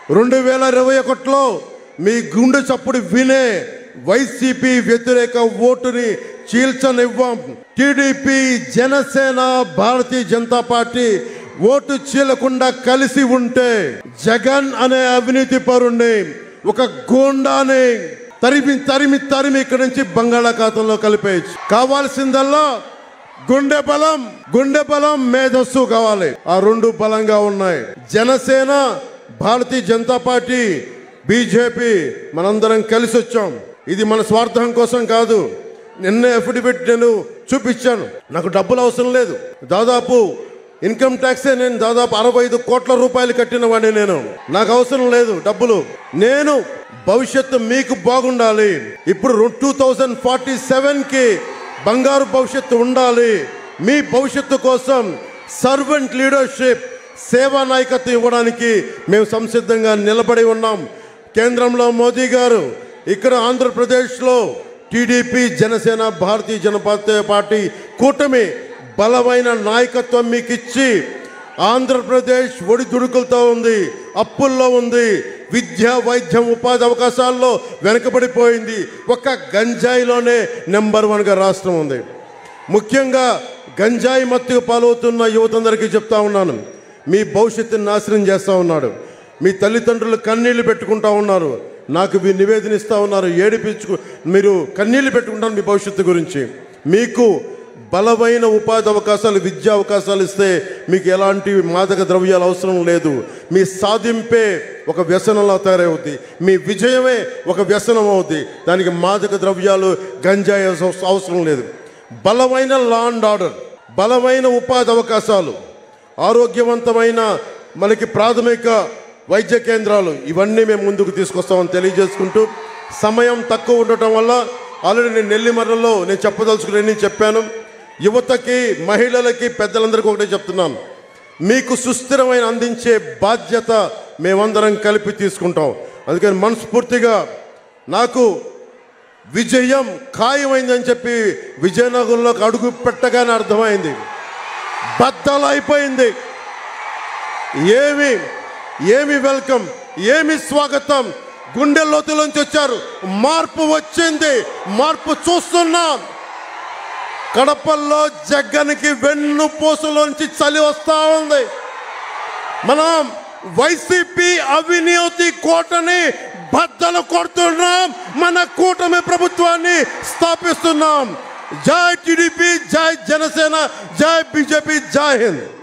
రెండు వేల ఇరవై ఒకటిలో మీ గుండె చప్పుడు వినే వైసీపీ వ్యతిరేక ఓటుని చీల్చనివ్వం టీడీపీ జనసేన భారతీయ జనతా పార్టీ ఓటు చీలకుండా కలిసి ఉంటే జగన్ అనే అవినీతి పరుణ్ణి ఒక గూండాని తరిమి తరిమి తరిమి ఇక్కడి నుంచి బంగాళాఖాతంలో కలిపేయచ్చు కావాల్సిందల్లా గుండె బలం గుండె బలం మేధస్సు కావాలి ఆ రెండు బలంగా ఉన్నాయి జనసేన భారతీయ జనతా పార్టీ బీజేపీ మనందరం కలిసి వచ్చాం ఇది మన స్వార్థం కోసం కాదు నిన్న అఫిడవిట్ నేను చూపించాను నాకు డబ్బులు అవసరం లేదు దాదాపు ఇన్కమ్ ట్యాక్సే నేను దాదాపు అరవై ఐదు కోట్ల రూపాయలు కట్టిన వాడిని నేను నాకు అవసరం లేదు డబ్బులు నేను భవిష్యత్తు మీకు బాగుండాలి ఇప్పుడు టూ థౌజండ్ ఫార్టీ సెవెన్కి బంగారు భవిష్యత్తు ఉండాలి మీ భవిష్యత్తు కోసం సర్వెంట్ లీడర్షిప్ సేవా నాయకత్వం ఇవ్వడానికి మేము సంసిద్ధంగా నిలబడి ఉన్నాం కేంద్రంలో మోదీ గారు ఇక్కడ ఆంధ్రప్రదేశ్లో టీడీపీ జనసేన భారతీయ జనతా పార్టీ కూటమి బలమైన నాయకత్వం మీకు ఇచ్చి ఆంధ్రప్రదేశ్ ఒడిదుడుకులతో ఉంది అప్పుల్లో ఉంది విద్య వైద్యం ఉపాధి అవకాశాల్లో వెనకబడిపోయింది ఒక్క గంజాయిలోనే నెంబర్ వన్గా రాష్ట్రం ఉంది ముఖ్యంగా గంజాయి మత్తుకు పాలవుతున్న యువతందరికీ చెప్తా ఉన్నాను మీ భవిష్యత్తుని నాశనం చేస్తూ ఉన్నాడు మీ తల్లిదండ్రులు కన్నీళ్లు పెట్టుకుంటా ఉన్నారు నాకు మీ నివేదన ఇస్తా ఉన్నారు ఏడిపించుకు మీరు కన్నీళ్లు పెట్టుకుంటారు మీ భవిష్యత్తు గురించి మీకు బలమైన ఉపాధి అవకాశాలు విద్యా అవకాశాలు ఇస్తే మీకు ఎలాంటి మాదక ద్రవ్యాలు అవసరం లేదు మీ సాధింపే ఒక వ్యసనంలా తయారవుద్ది మీ విజయమే ఒక వ్యసనం అవుద్ది దానికి మాదక ద్రవ్యాలు గంజాయి అవస- అవసరం లేదు బలమైన లా అండ్ ఆర్డర్ బలమైన ఉపాధి అవకాశాలు ఆరోగ్యవంతమైన మనకి ప్రాథమిక వైద్య కేంద్రాలు ఇవన్నీ మేము ముందుకు తీసుకొస్తామని తెలియజేసుకుంటూ సమయం తక్కువ ఉండటం వల్ల ఆల్రెడీ నేను నెల్లిమర్రలో నేను చెప్పదలుచుకుని చెప్పాను యువతకి మహిళలకి పెద్దలందరికీ ఒకటే చెప్తున్నాను మీకు సుస్థిరమైన అందించే బాధ్యత మేమందరం కలిపి తీసుకుంటాం అందుకని మనస్ఫూర్తిగా నాకు విజయం ఖాయమైందని చెప్పి విజయనగరంలోకి అడుగు పెట్టగానే అర్థమైంది బద్దలైపోయింది ఏమి ఏమి వెల్కమ్ ఏమి స్వాగతం గుండె లోతులోంచి వచ్చారు మార్పు వచ్చింది మార్పు చూస్తున్నాం కడపల్లో జగ్గనికి వెన్ను పూసలోంచి చలి వస్తా ఉంది మనం వైసీపీ అవినీతి కోటని బద్దలు కొడుతున్నాం మన కూటమి ప్రభుత్వాన్ని స్థాపిస్తున్నాం జై టీడీపీ జై జనసేన జై బీజేపీ జై హింద్